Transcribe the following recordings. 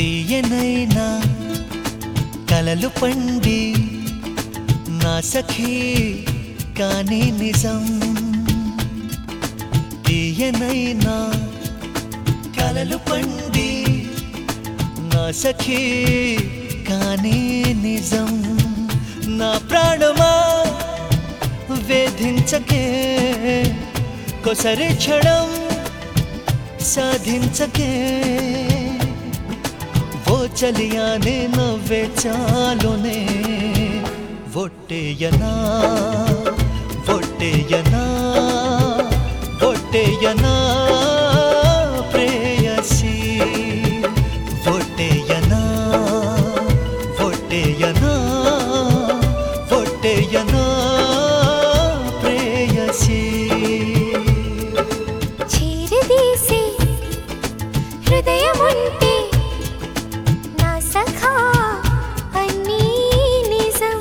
తీయనైనా కలలు పండి నా సఖీ కానీ నిజం తీయనైనా కలలు పండి నా సఖీ కానీ నిజం నా ప్రాణమా వేధించకే కొసరి క్షణం సాధించకే ఓ చలియానే నవ్వే చాలునే ఒట్టేయనా ఒట్టేయనా ఒట్టేయనా ప్రేయసి ఒట్టేయనా ఒట్టేయనా ఒట్టేయనా ప్రేయసి చీరదీసి హృదయముంటే నా సఖా అన్నీ నిజం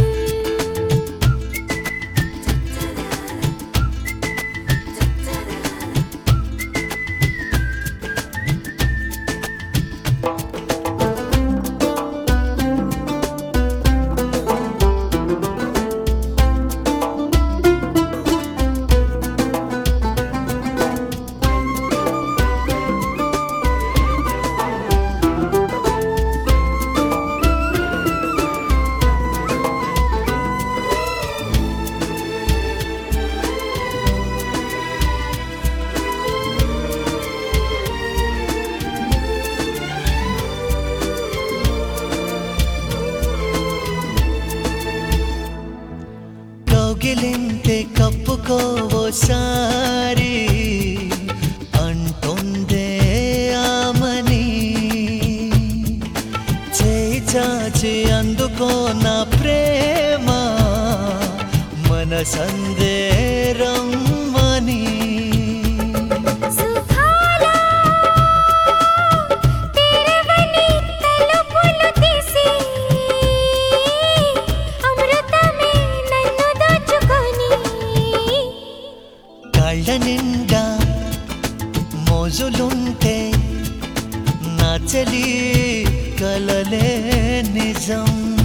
కౌగిలింతే కప్పుకోవోసారి అంటుందే ఆమని చేయి చాచి అందుకో నా ప్రేమ మనసందేరం మని సుఖాల తెరవని తలుపులు తీసి అమృతమే నన్ను దాచుకొని కళ్ళ నిండా మోజులుంటే నా చలి కలలే నిజం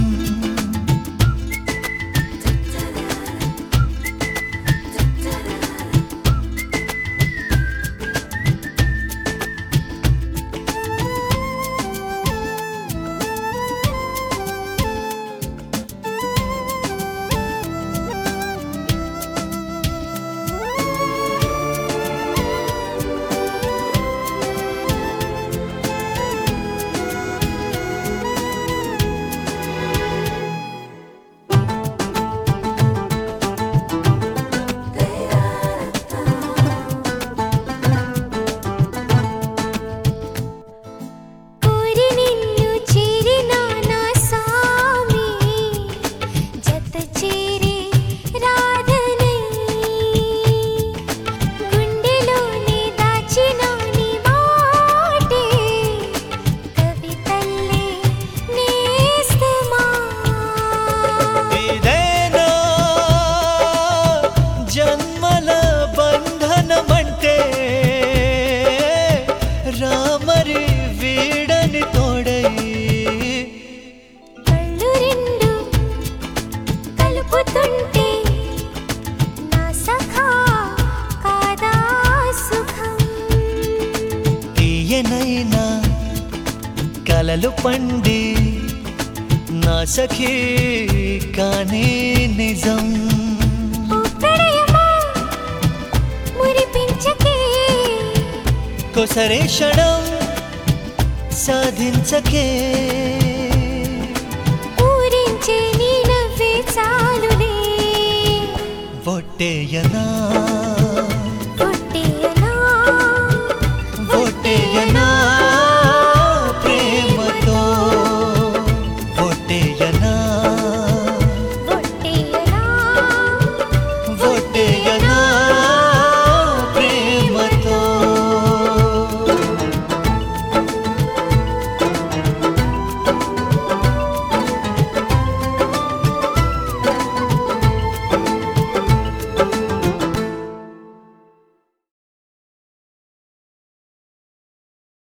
కోరి నిన్ను చేరిన నా సామి జత చేరి రాధనై గుండెలోనే దాచిన నీ మాటే కవితల్లే నేస్తమా ఇదేనా జన్మల బంధనమంటే రామరి వీడని తోడై కళ్ళు రెండు కలుపుతుంటే నా సఖా కాదా సుఖం తీయనైనా కలలు పండి నా సఖీ కానీ నిజం ఓ ప్రణయమా మురిపించకే కొసరే క్షణం సాధించకే ఊరించే నీ నవ్వే చాలులే ఒట్టేయనా